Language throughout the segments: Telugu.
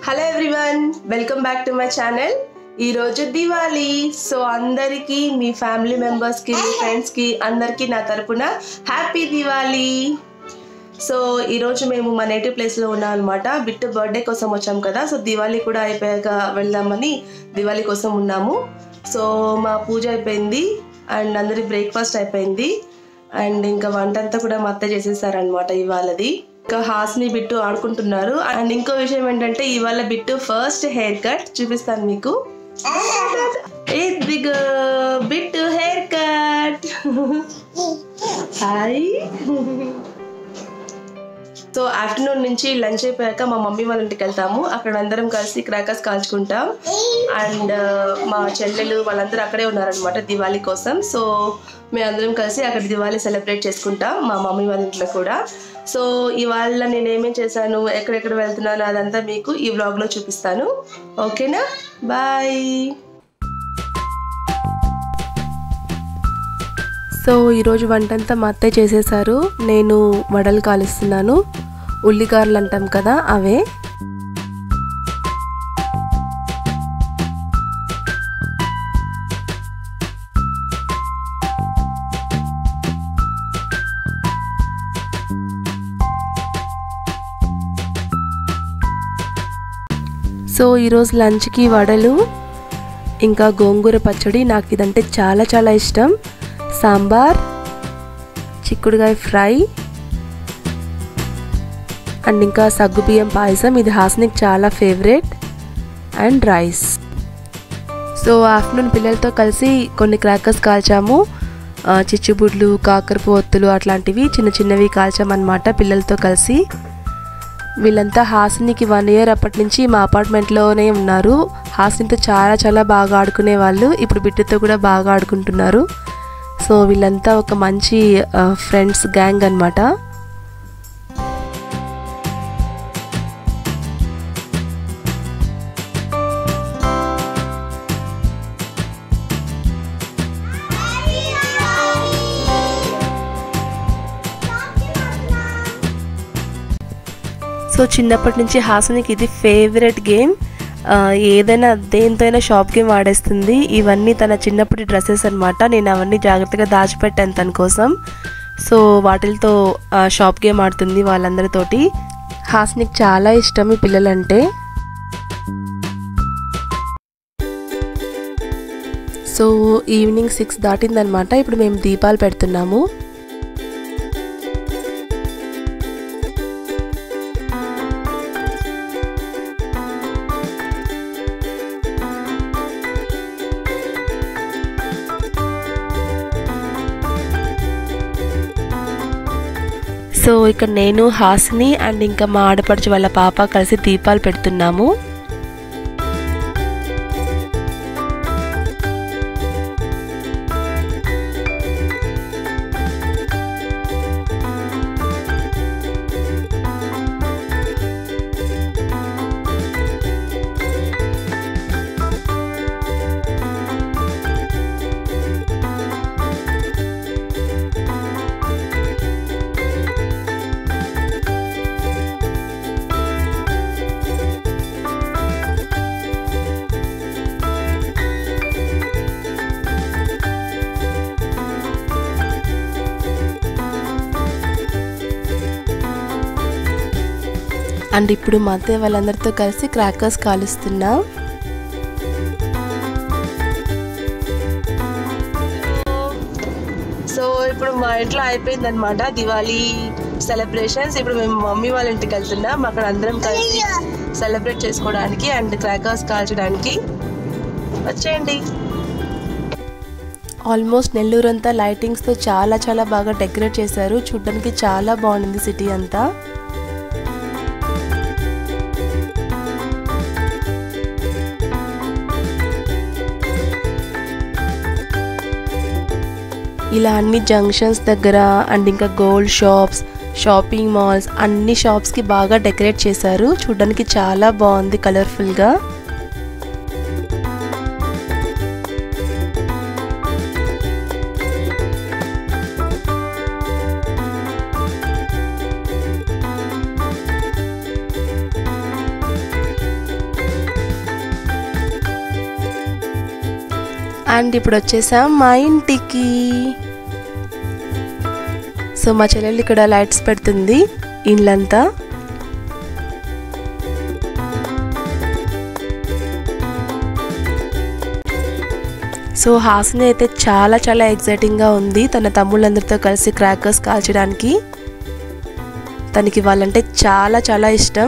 hello everyone welcome back to my channel ఈరోజు దివాళీ సో అందరికీ మీ ఫ్యామిలీ మెంబర్స్కి మీ ఫ్రెండ్స్కి అందరికీ నా తరపున హ్యాపీ దివాళీ సో ఈరోజు మేము మా నేటివ్ ప్లేస్లో ఉన్నాం అనమాట బిట్టు బర్త్డే కోసం వచ్చాం కదా సో దివాళీ కూడా అయిపోయాక వెళ్దామని దివాళీ కోసం ఉన్నాము సో మా పూజ అయిపోయింది అండ్ అందరి బ్రేక్ఫాస్ట్ అయిపోయింది అండ్ ఇంకా వంట అంతా కూడా మా అత్త చేసేసారనమాట ఇవాళది ఇంకా హాస్ని బిట్టు ఆడుకుంటున్నారు అండ్ ఇంకో విషయం ఏంటంటే ఇవాళ బిట్టు ఫస్ట్ హెయిర్ కట్ చూపిస్తాను మీకు ఇదిగో Bittu hair cut hi so afternoon నుంచి లంచ్ అయిపోయాక మా మమ్మీ వాళ్ళ ఇంటికి వెళ్తాము అక్కడ అందరం కలిసి క్రాకర్స్ కాల్చుకుంటాం అండ్ మా చెల్లెలు వాళ్ళందరూ అక్కడే ఉన్నారనమాట దివాళీ కోసం సో మేమందరం కలిసి అక్కడ దివాళీ సెలబ్రేట్ చేసుకుంటాం మా మమ్మీ వాళ్ళ ఇంట్లో కూడా సో ఇవాళ నేను ఏమేం చేశాను ఎక్కడెక్కడ వెళ్తున్నాను అదంతా మీకు ఈ వ్లాగ్లో చూపిస్తాను ఓకేనా బాయ్ సో ఈరోజు వంటంతా మా అత్తయ్య చేసేసారు నేను వడలు కాలుస్తున్నాను ఉల్లికారలు అంటాం కదా అవే సో ఈరోజు లంచ్కి వడలు ఇంకా గోంగూర పచ్చడి నాకు ఇదంటే చాలా చాలా ఇష్టం సాంబార్ చిక్కుడుగాయ ఫ్రై అండ్ ఇంకా సగ్గుబియ్యం పాయసం ఇది హాస్నికి చాలా favourite and rice so afternoon పిల్లలతో కలిసి కొన్ని క్రాకర్స్ కాల్చాము ఆ, చిచ్చుబుడ్లు కాకరపు ఒత్తులు అట్లాంటివి చిన్న చిన్నవి కాల్చామన్నమాట పిల్లలతో కలిసి వీళ్ళంతా హాసినికి వన్ ఇయర్ అప్పటి నుంచి మా అపార్ట్మెంట్లోనే ఉన్నారు హాసినితో చాలా చాలా బాగా ఆడుకునే వాళ్ళు ఇప్పుడు బిడ్డతో కూడా బాగా ఆడుకుంటున్నారు సో వీళ్ళంతా ఒక మంచి ఫ్రెండ్స్ గ్యాంగ్ అనమాట సో చిన్నప్పటి నుంచి హాసనికి ఇది ఫేవరెట్ గేమ్ ఆ, ఏదైనా దేంతో అయినా షాప్ గేమ్ ఆడేస్తుంది ఇవన్నీ తన చిన్నప్పటి డ్రెస్సెస్ అనమాట నేను అవన్నీ జాగ్రత్తగా దాచిపెట్టాను తన కోసం సో వాటితో ఆ, షాప్ గేమ్ ఆడుతుంది వాళ్ళందరితోటి హాస్నికి చాలా ఇష్టం ఈ పిల్లలంటే సో ఈవినింగ్ సిక్స్ దాటిందనమాట ఇప్పుడు మేము దీపాలు పెడుతున్నాము సో ఇక్కడ నేను హాసిని అండ్ ఇంకా మా ఆడపడుచు వాళ్ళ పాప కలిసి దీపాలు పెడుతున్నాము అండ్ ఇప్పుడు మా అత్తయ్య వాళ్ళందరితో కలిసి క్రాకర్స్ కాలుస్తున్నాం సో ఇప్పుడు మా ఇంట్లో అయిపోయింది అనమాట దివాళీ సెలబ్రేషన్స్ ఇప్పుడు మేము మమ్మీ వాళ్ళ ఇంటికి వెళ్తున్నాం అక్కడ అందరం కలిసి సెలబ్రేట్ చేసుకోవడానికి అండ్ క్రాకర్స్ కాల్చడానికి వచ్చేయండి ఆల్మోస్ట్ నెల్లూరు అంతా లైటింగ్స్తో చాలా చాలా బాగా డెకరేట్ చేశారు చూడ్డానికి చాలా బాగుంది సిటీ అంతా ఇలా అన్ని జంక్షన్స్ దగ్గర అండ్ ఇంకా గోల్డ్ షాప్స్ షాపింగ్ మాల్స్ అన్ని షాప్స్కి బాగా డెకరేట్ చేశారు చూడడానికి చాలా బాగుంది కలర్ఫుల్గా అండ్ ఇప్పుడు వచ్చేసాం మా ఇంటికి సో మా చెల్లెలు ఇక్కడ లైట్స్ పెడుతుంది ఇండ్లంతా సో హాసిని అయితే చాలా చాలా ఎగ్జైటింగ్గా ఉంది తన తమ్ముళ్ళందరితో కలిసి క్రాకర్స్ కాల్చడానికి తనకి వాళ్ళంటే చాలా చాలా ఇష్టం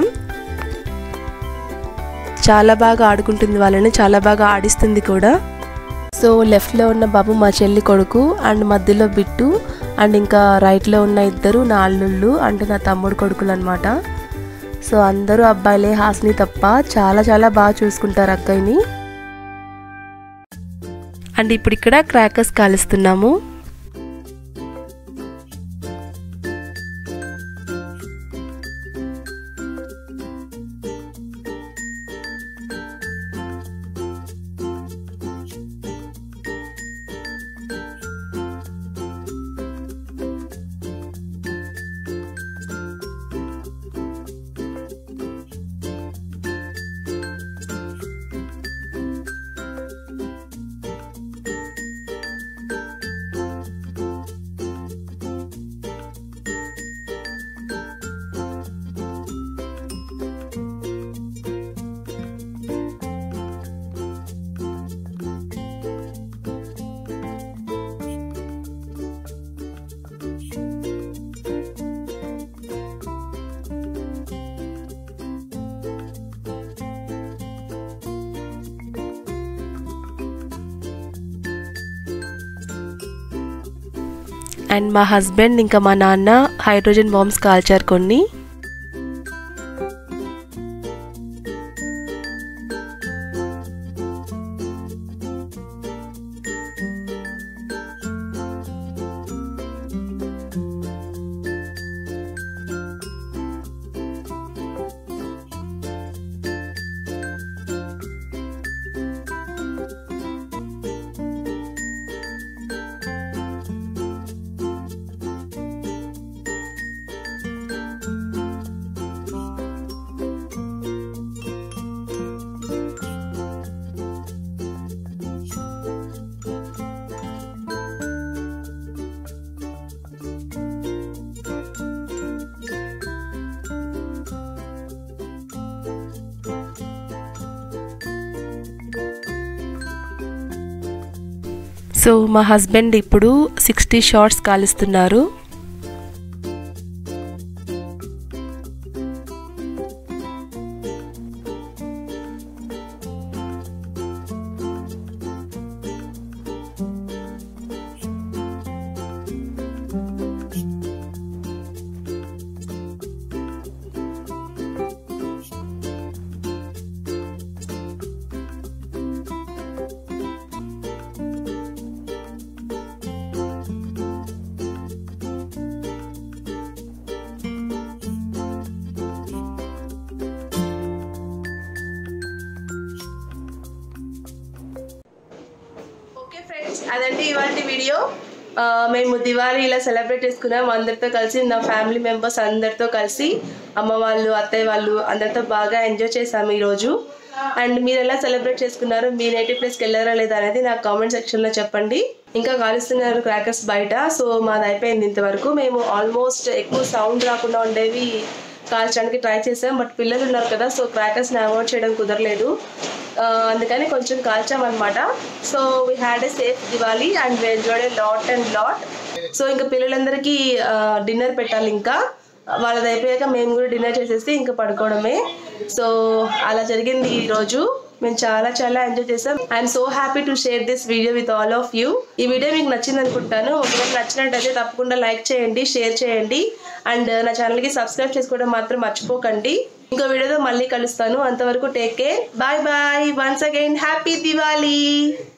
చాలా బాగా ఆడుకుంటుంది వాళ్ళని చాలా బాగా ఆడిస్తుంది కూడా సో లెఫ్ట్లో ఉన్న బాబు మా చెల్లి కొడుకు అండ్ మధ్యలో బిట్టు అండ్ ఇంకా రైట్లో ఉన్న ఇద్దరు నా అల్లుళ్ళు అంటే నా తమ్ముడు కొడుకులు అనమాట సో అందరూ అబ్బాయిలే హాస్ని తప్ప చాలా చాలా బాగా చూసుకుంటారు అక్కయ్యని అండ్ ఇప్పుడు ఇక్కడ క్రాకర్స్ కాలుస్తున్నాము అండ్ మా హస్బెండ్ ఇంకా మా నాన్న హైడ్రోజన్ బాంబ్స్ కాల్చారు కొన్ని సో మా హస్బెండ్ ఇప్పుడు సిక్స్టీ షార్ట్స్ కాలుస్తున్నారు ఓకే ఫ్రెండ్స్ అదండి ఇవాళ వీడియో ఆ, మేము దివాళీ ఇలా సెలబ్రేట్ చేసుకున్నాం అందరితో కలిసి నా ఫ్యామిలీ మెంబర్స్ అందరితో కలిసి అమ్మ వాళ్ళు అత్తయ్య వాళ్ళు అందరితో బాగా ఎంజాయ్ చేసాము ఈరోజు అండ్ మీరు ఎలా సెలబ్రేట్ చేసుకున్నారు మీ నేటివ్ ప్లేస్కి వెళ్ళారా లేదా అనేది నాకు కామెంట్ సెక్షన్లో చెప్పండి ఇంకా కాలుస్తున్నారు క్రాకర్స్ బయట సో మాది అయిపోయింది ఇంతవరకు మేము ఆల్మోస్ట్ ఎక్కువ సౌండ్ రాకుండా ఉండేవి కాల్చడానికి ట్రై చేసాం బట్ పిల్లలు ఉన్నారు కదా సో క్రాకర్స్ని అవాయిడ్ చేయడం కుదరలేదు ఆ, అందుకని కొంచెం కాల్చామన్నమాట so we had a safe Diwali and we enjoyed a lot and lot so ఇంకా పిల్లలందరికీ డిన్నర్ పెట్టాలి ఇంకా వాళ్ళది అయిపోయాక మేము కూడా డిన్నర్ చేసేసి ఇంకా పడుకోవడమే సో అలా జరిగింది ఈరోజు మేము చాలా చాలా ఎంజాయ్ చేసాం I'm so happy to share this video with all of you ఈ వీడియో మీకు నచ్చింది అనుకుంటాను ఒకవేళ నచ్చినట్టయితే తప్పకుండా లైక్ చేయండి షేర్ చేయండి అండ్ నా ఛానల్కి సబ్స్క్రైబ్ చేసుకోవడం మాత్రం మర్చిపోకండి ఇంకో వీడియోతో మళ్ళీ కలుస్తాను అంతవరకు take care bye bye once again happy Diwali